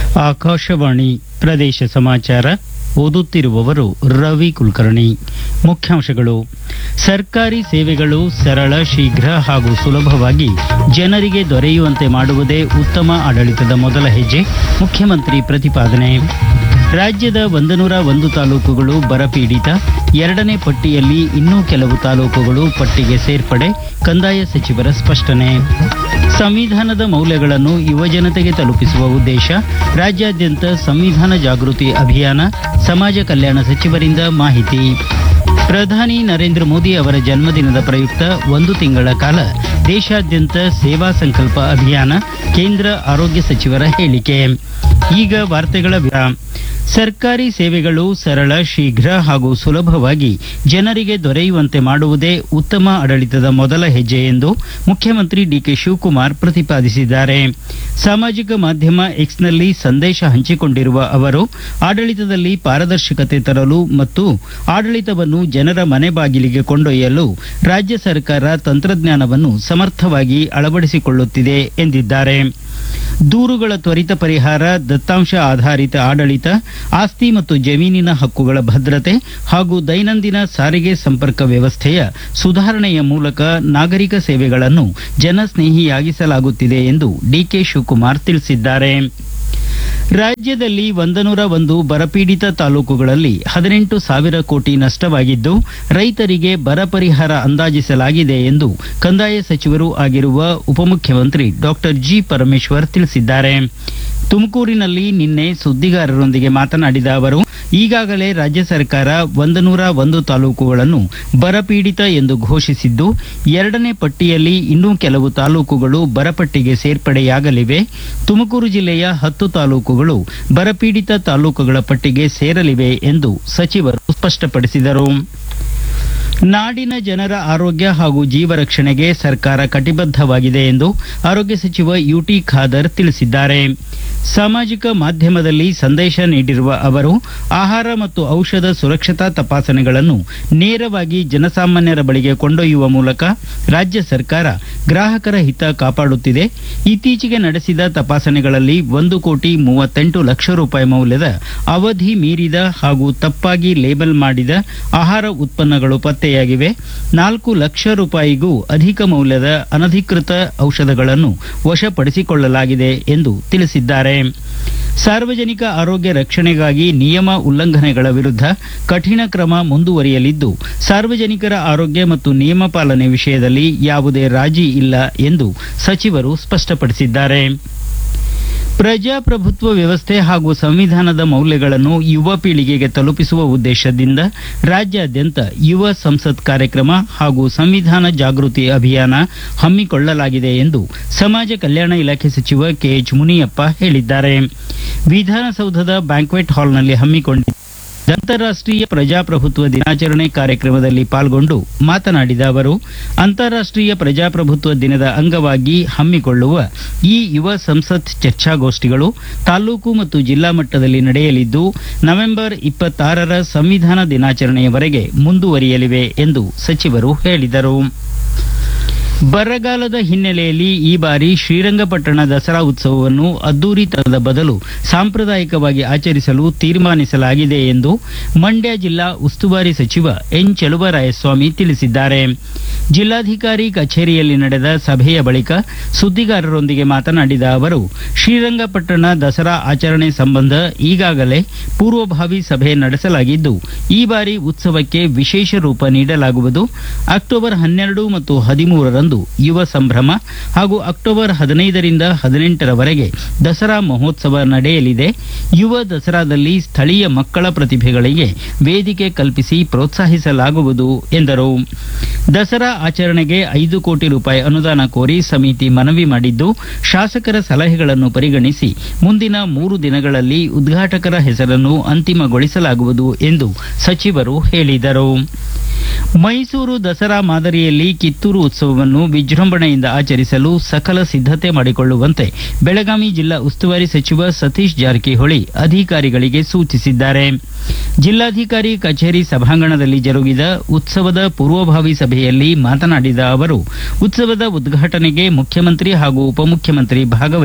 ಆಕಾಶವಾಣಿ ಪ್ರದೇಶ ಸಮಾಚಾರ ಓದುತ್ತಿರುವವರು ರವಿ ಕುಲಕರ್ಣಿ ಮುಖ್ಯಾಂಶಗಳು ಸರ್ಕಾರಿ ಸೇವೆಗಳು ಸರಳ ಶೀಘ್ರ ಹಾಗೂ ಸುಲಭವಾಗಿ ಜನರಿಗೆ ದೊರೆಯುವಂತೆ ಮಾಡುವುದೇ ಉತ್ತಮ ಆಡಳಿತದ ಮೊದಲ ಹೆಜ್ಜೆ ಮುಖ್ಯಮಂತ್ರಿ ಪ್ರತಿಪಾದನೆ ರಾಜ್ಯದ ಒಂದನೂರ ಒಂದು ತಾಲೂಕುಗಳು ಬರಪೀಡಿತ ಎರಡನೇ ಪಟ್ಟಿಯಲ್ಲಿ ಇನ್ನೂ ಕೆಲವು ತಾಲೂಕುಗಳು ಪಟ್ಟಿಗೆ ಸೇರ್ಪಡೆ ಕಂದಾಯ ಸಚಿವರ ಸ್ಪಷ್ಟನೆ ಸಂವಿಧಾನದ ಮೌಲ್ಯಗಳನ್ನು ಯುವಜನತೆಗೆ ತಲುಪಿಸುವ ಉದ್ದೇಶ ರಾಜ್ಯಾದ್ಯಂತ ಸಂವಿಧಾನ ಜಾಗೃತಿ ಅಭಿಯಾನ ಸಮಾಜ ಕಲ್ಯಾಣ ಸಚಿವರಿಂದ ಮಾಹಿತಿ ಪ್ರಧಾನಿ ನರೇಂದ್ರ ಮೋದಿ ಅವರ ಜನ್ಮದಿನದ ಪ್ರಯುಕ್ತ ಒಂದು ತಿಂಗಳ ಕಾಲ ದೇಶಾದ್ಯಂತ ಸೇವಾ ಸಂಕಲ್ಪ ಅಭಿಯಾನ ಕೇಂದ್ರ ಆರೋಗ್ಯ ಸಚಿವರ ಹೇಳಿಕೆ ಈಗ ವಾರ್ತೆಗಳ ವಿವರ ಸರ್ಕಾರಿ ಸೇವೆಗಳು ಸರಳ ಶೀಘ್ರ ಹಾಗೂ ಸುಲಭವಾಗಿ ಜನರಿಗೆ ದೊರೆಯುವಂತೆ ಮಾಡುವುದೇ ಉತ್ತಮ ಆಡಳಿತದ ಮೊದಲ ಹೆಜ್ಜೆ ಎಂದು ಮುಖ್ಯಮಂತ್ರಿ ಡಿಕೆ ಶಿವಕುಮಾರ್ ಪ್ರತಿಪಾದಿಸಿದ್ದಾರೆ ಸಾಮಾಜಿಕ ಮಾಧ್ಯಮ ಎಕ್ಸ್ನಲ್ಲಿ ಸಂದೇಶ ಹಂಚಿಕೊಂಡಿರುವ ಅವರು ಆಡಳಿತದಲ್ಲಿ ಪಾರದರ್ಶಕತೆ ತರಲು ಮತ್ತು ಆಡಳಿತವನ್ನು ಜನರ ಮನೆ ಬಾಗಿಲಿಗೆ ಕೊಂಡೊಯ್ಯಲು ರಾಜ್ಯ ಸರ್ಕಾರ ತಂತ್ರಜ್ಞಾನವನ್ನು ಸಮರ್ಥವಾಗಿ ಅಳವಡಿಸಿಕೊಳ್ಳುತ್ತಿದೆ ಎಂದಿದ್ದಾರೆ ದೂರುಗಳ ತ್ವರಿತ ಪರಿಹಾರ ದತ್ತಾಂಶ ಆಧಾರಿತ ಆಡಳಿತ ಆಸ್ತಿ ಮತ್ತು ಜಮೀನಿನ ಹಕ್ಕುಗಳ ಭದ್ರತೆ ಹಾಗೂ ದೈನಂದಿನ ಸಾರಿಗೆ ಸಂಪರ್ಕ ವ್ಯವಸ್ಥೆಯ ಸುಧಾರಣೆಯ ಮೂಲಕ ನಾಗರಿಕ ಸೇವೆಗಳನ್ನು ಜನಸ್ನೇಹಿಯಾಗಿಸಲಾಗುತ್ತಿದೆ ಎಂದು ಡಿಕೆ ಶಿವಕುಮಾರ್ ತಿಳಿಸಿದ್ದಾರೆ ರಾಜ್ಯದಲ್ಲಿ ಒಂದನೂರ ಒಂದು ಬರಪೀಡಿತ ತಾಲೂಕುಗಳಲ್ಲಿ ಹದಿನೆಂಟು ಸಾವಿರ ಕೋಟಿ ನಷ್ಟವಾಗಿದ್ದು ರೈತರಿಗೆ ಬರ ಪರಿಹಾರ ಅಂದಾಜಿಸಲಾಗಿದೆ ಎಂದು ಕಂದಾಯ ಸಚಿವರೂ ಆಗಿರುವ ಉಪಮುಖ್ಯಮಂತ್ರಿ ಡಾಕ್ಟರ್ ಜಿ ಪರಮೇಶ್ವರ್ ತಿಳಿಸಿದ್ದಾರೆ ತುಮಕೂರಿನಲ್ಲಿ ನಿನ್ನೆ ಸುದ್ದಿಗಾರರೊಂದಿಗೆ ಮಾತನಾಡಿದ ಅವರು ಈಗಾಗಲೇ ರಾಜ್ಯ ಸರ್ಕಾರ ಒಂದನೂರ ಒಂದು ತಾಲೂಕುಗಳನ್ನು ಬರಪೀಡಿತ ಎಂದು ಘೋಷಿಸಿದ್ದು ಎರಡನೇ ಪಟ್ಟಿಯಲ್ಲಿ ಇನ್ನೂ ಕೆಲವು ತಾಲೂಕುಗಳು ಬರಪಟ್ಟಿಗೆ ಸೇರ್ಪಡೆಯಾಗಲಿವೆ ತುಮಕೂರು ಜಿಲ್ಲೆಯ ಹತ್ತು ತಾಲೂಕುಗಳು ಬರಪೀಡಿತ ತಾಲೂಕುಗಳ ಪಟ್ಟಿಗೆ ಸೇರಲಿವೆ ಎಂದು ಸಚಿವರು ಸ್ಪಷ್ಟಪಡಿಸಿದರು ನಾಡಿನ ಜನರ ಆರೋಗ್ಯ ಹಾಗೂ ಜೀವ ರಕ್ಷಣೆಗೆ ಸರ್ಕಾರ ಕಟಿಬದ್ಧವಾಗಿದೆ ಎಂದು ಆರೋಗ್ಯ ಸಚಿವ ಯುಟಿ ಖಾದರ್ ತಿಳಿಸಿದ್ದಾರೆ ಸಾಮಾಜಿಕ ಮಾಧ್ಯಮದಲ್ಲಿ ಸಂದೇಶ ನೀಡಿರುವ ಅವರು ಆಹಾರ ಮತ್ತು ಔಷಧ ಸುರಕ್ಷತಾ ತಪಾಸಣೆಗಳನ್ನು ನೇರವಾಗಿ ಜನಸಾಮಾನ್ಯರ ಬಳಿಗೆ ಕೊಂಡೊಯ್ಯುವ ಮೂಲಕ ರಾಜ್ಯ ಸರ್ಕಾರ ಗ್ರಾಹಕರ ಹಿತ ಕಾಪಾಡುತ್ತಿದೆ ಇತ್ತೀಚೆಗೆ ನಡೆಸಿದ ತಪಾಸಣೆಗಳಲ್ಲಿ ಒಂದು ಕೋಟಿ ಮೂವತ್ತೆಂಟು ಲಕ್ಷ ರೂಪಾಯಿ ಮೌಲ್ಯದ ಅವಧಿ ಮೀರಿದ ಹಾಗೂ ತಪ್ಪಾಗಿ ಲೇಬಲ್ ಮಾಡಿದ ಆಹಾರ ಉತ್ಪನ್ನಗಳು ಪತ್ತೆಯಾಗಿವೆ ನಾಲ್ಕು ಲಕ್ಷ ರೂಪಾಯಿಗೂ ಅಧಿಕ ಮೌಲ್ಯದ ಅನಧಿಕೃತ ಔಷಧಗಳನ್ನು ವಶಪಡಿಸಿಕೊಳ್ಳಲಾಗಿದೆ ಎಂದು ತಿಳಿಸಿದ್ದಾರೆ ಸಾರ್ವಜನಿಕ ಆರೋಗ್ಯ ರಕ್ಷಣೆಗಾಗಿ ನಿಯಮ ಉಲ್ಲಂಘನೆಗಳ ವಿರುದ್ಧ ಕಠಿಣ ಕ್ರಮ ಮುಂದುವರಿಯಲಿದ್ದು ಸಾರ್ವಜನಿಕರ ಆರೋಗ್ಯ ಮತ್ತು ನಿಯಮ ಪಾಲನೆ ವಿಷಯದಲ್ಲಿ ಯಾವುದೇ ರಾಜಿ ಇಲ್ಲ ಎಂದು ಸಚಿವರು ಸ್ಪಷ್ಟಪಡಿಸಿದ್ದಾರೆ ಪ್ರಜಾಪ್ರಭುತ್ವ ವ್ಯವಸ್ಥೆ ಹಾಗೂ ಸಂವಿಧಾನದ ಮೌಲ್ಯಗಳನ್ನು ಯುವ ಪೀಳಿಗೆಗೆ ತಲುಪಿಸುವ ಉದ್ದೇಶದಿಂದ ರಾಜ್ಯಾದ್ಯಂತ ಯುವ ಸಂಸತ್ ಕಾರ್ಯಕ್ರಮ ಹಾಗೂ ಸಂವಿಧಾನ ಜಾಗೃತಿ ಅಭಿಯಾನ ಹಮ್ಮಿಕೊಳ್ಳಲಾಗಿದೆ ಎಂದು ಸಮಾಜ ಕಲ್ಯಾಣ ಇಲಾಖೆ ಸಚಿವ ಕೆಎಚ್ ಮುನಿಯಪ್ಪ ಹೇಳಿದ್ದಾರೆ ವಿಧಾನಸೌಧದ ಬ್ಯಾಂಕ್ವೆಟ್ ಹಾಲ್ನಲ್ಲಿ ಹಮ್ಮಿಕೊಂಡಿದ್ದ ಅಂತಾರಾಷ್ಟ್ರೀಯ ಪ್ರಜಾಪ್ರಭುತ್ವ ದಿನಾಚರಣೆ ಕಾರ್ಯಕ್ರಮದಲ್ಲಿ ಪಾಲ್ಗೊಂಡು ಮಾತನಾಡಿದ ಅವರು ಅಂತಾರಾಷ್ಟ್ರೀಯ ಪ್ರಜಾಪ್ರಭುತ್ವ ದಿನದ ಅಂಗವಾಗಿ ಹಮ್ಮಿಕೊಳ್ಳುವ ಈ ಯುವ ಸಂಸತ್ ಚರ್ಚಾಗೋಷ್ಠಿಗಳು ತಾಲೂಕು ಮತ್ತು ಜಿಲ್ಲಾ ಮಟ್ಟದಲ್ಲಿ ನಡೆಯಲಿದ್ದು ನವೆಂಬರ್ ಇಪ್ಪತ್ತಾರರ ಸಂವಿಧಾನ ದಿನಾಚರಣೆಯವರೆಗೆ ಮುಂದುವರಿಯಲಿವೆ ಎಂದು ಸಚಿವರು ಹೇಳಿದರು ಬರಗಾಲದ ಹಿನ್ನೆಲೆಯಲ್ಲಿ ಈ ಬಾರಿ ಶ್ರೀರಂಗಪಟ್ಟಣ ದಸರಾ ಉತ್ಸವವನ್ನು ಅದ್ದೂರಿತನದ ಬದಲು ಸಾಂಪ್ರದಾಯಿಕವಾಗಿ ಆಚರಿಸಲು ತೀರ್ಮಾನಿಸಲಾಗಿದೆ ಎಂದು ಮಂಡ್ಯ ಜಿಲ್ಲಾ ಉಸ್ತುವಾರಿ ಸಚಿವ ಎನ್ ಚಲುವರಾಯಸ್ವಾಮಿ ತಿಳಿಸಿದ್ದಾರೆ ಜಿಲ್ಲಾಧಿಕಾರಿ ಕಚೇರಿಯಲ್ಲಿ ನಡೆದ ಸಭೆಯ ಬಳಿಕ ಸುದ್ದಿಗಾರರೊಂದಿಗೆ ಮಾತನಾಡಿದ ಅವರು ಶ್ರೀರಂಗಪಟ್ಟಣ ದಸರಾ ಆಚರಣೆ ಸಂಬಂಧ ಈಗಾಗಲೇ ಪೂರ್ವಭಾವಿ ಸಭೆ ನಡೆಸಲಾಗಿದ್ದು ಈ ಬಾರಿ ಉತ್ಸವಕ್ಕೆ ವಿಶೇಷ ರೂಪ ನೀಡಲಾಗುವುದು ಅಕ್ಟೋಬರ್ ಹನ್ನೆರಡು ಮತ್ತು ಹದಿಮೂರರಂದು ಯುವ ಸಂಭ್ರಮ ಹಾಗೂ ಅಕ್ಟೋಬರ್ ಹದಿನೈದರಿಂದ ಹದಿನೆಂಟರವರೆಗೆ ದಸರಾ ಮಹೋತ್ಸವ ನಡೆಯಲಿದೆ ಯುವ ದಸರಾದಲ್ಲಿ ಸ್ಥಳೀಯ ಮಕ್ಕಳ ಪ್ರತಿಭೆಗಳಿಗೆ ವೇದಿಕೆ ಕಲ್ಪಿಸಿ ಪ್ರೋತ್ಸಾಹಿಸಲಾಗುವುದು ಎಂದರು ದಸರಾ ಆಚರಣೆಗೆ ಐದು ಕೋಟಿ ರೂಪಾಯಿ ಅನುದಾನ ಕೋರಿ ಸಮಿತಿ ಮನವಿ ಮಾಡಿದ್ದು ಶಾಸಕರ ಸಲಹೆಗಳನ್ನು ಪರಿಗಣಿಸಿ ಮುಂದಿನ ಮೂರು ದಿನಗಳಲ್ಲಿ ಉದ್ಘಾಟಕರ ಹೆಸರನ್ನು ಅಂತಿಮಗೊಳಿಸಲಾಗುವುದು ಎಂದು ಸಚಿವರು ಹೇಳಿದರು ಮೈಸೂರು ದಸರಾ ಮಾದರಿಯಲ್ಲಿ ಕಿತ್ತೂರು ಉತ್ಸವವನ್ನು ವಿಜೃಂಭಣೆಯಿಂದ ಆಚರಿಸಲು ಸಕಲ ಸಿದ್ಧತೆ ಮಾಡಿಕೊಳ್ಳುವಂತೆ ಬೆಳಗಾವಿ ಜಿಲ್ಲಾ ಉಸ್ತುವಾರಿ ಸಚಿವ ಸತೀಶ್ ಜಾರಕಿಹೊಳಿ ಅಧಿಕಾರಿಗಳಿಗೆ ಸೂಚಿಸಿದ್ದಾರೆ ಜಿಲ್ಲಾಧಿಕಾರಿ ಕಚೇರಿ ಸಭಾಂಗಣದಲ್ಲಿ ಜರುಗಿದ ಉತ್ಸವದ ಪೂರ್ವಭಾವಿ ಸಭೆಯಲ್ಲಿ ಮಾತನಾಡಿದ ಅವರು ಉತ್ಸವದ ಉದ್ಘಾಟನೆಗೆ ಮುಖ್ಯಮಂತ್ರಿ ಹಾಗೂ ಉಪಮುಖ್ಯಮಂತ್ರಿ ಭಾಗವಹಿಸಲಿದ್ದಾರೆ